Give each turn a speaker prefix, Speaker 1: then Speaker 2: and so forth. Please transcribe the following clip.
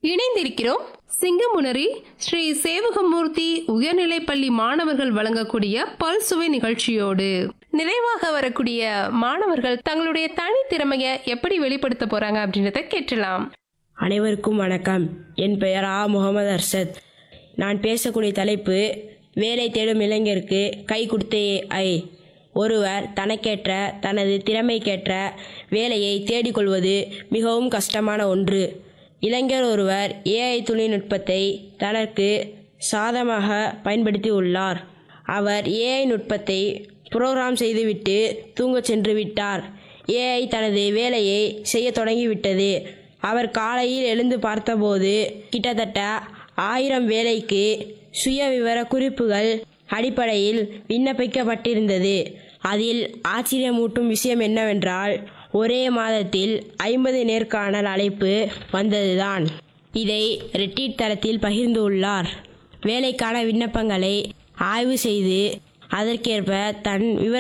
Speaker 1: இணைந்திருக்கிறோம் சிங்கமுனரி ஸ்ரீ சேவகமூர்த்தி உயர்நிலைப்பள்ளி மாணவர்கள் வழங்கக்கூடிய பல்சுவை நிகழ்ச்சியோடு நிறைவாக வரக்கூடிய மாணவர்கள் தங்களுடைய தனித்திறமைய எப்படி வெளிப்படுத்த போறாங்க அப்படின்றத கேட்டலாம்
Speaker 2: அனைவருக்கும் வணக்கம் என் பெயர் ஆ முகமது அர்ஷத் நான் பேசக்கூடிய தலைப்பு வேலை தேடும் இளைஞருக்கு கை கொடுத்தே ஐ ஒருவர் தனக்கேற்ற தனது திறமைக்கேற்ற வேலையை தேடிக்கொள்வது மிகவும் கஷ்டமான ஒன்று இளைஞர் ஒருவர் ஏஐ தொழில்நுட்பத்தை தனக்கு சாதமாக பயன்படுத்தி உள்ளார் அவர் ஏஐ நுட்பத்தை புரோகிராம் செய்துவிட்டு தூங்கச் சென்று விட்டார் ஏஐ தனது வேலையை செய்யத் தொடங்கிவிட்டது அவர் காலையில் எழுந்து பார்த்தபோது கிட்டத்தட்ட ஆயிரம் வேலைக்கு சுய விவர குறிப்புகள் அடிப்படையில் விண்ணப்பிக்கப்பட்டிருந்தது அதில் ஆச்சரியமூட்டும் விஷயம் என்னவென்றால் ஒரே மாதத்தில் ஐம்பது நேர்காணல் அழைப்பு வந்ததுதான் இதை ரெட்டிட் தளத்தில் பகிர்ந்துள்ளார் வேலைக்கான விண்ணப்பங்களை ஆய்வு செய்து அதற்கேற்ப தன் விவர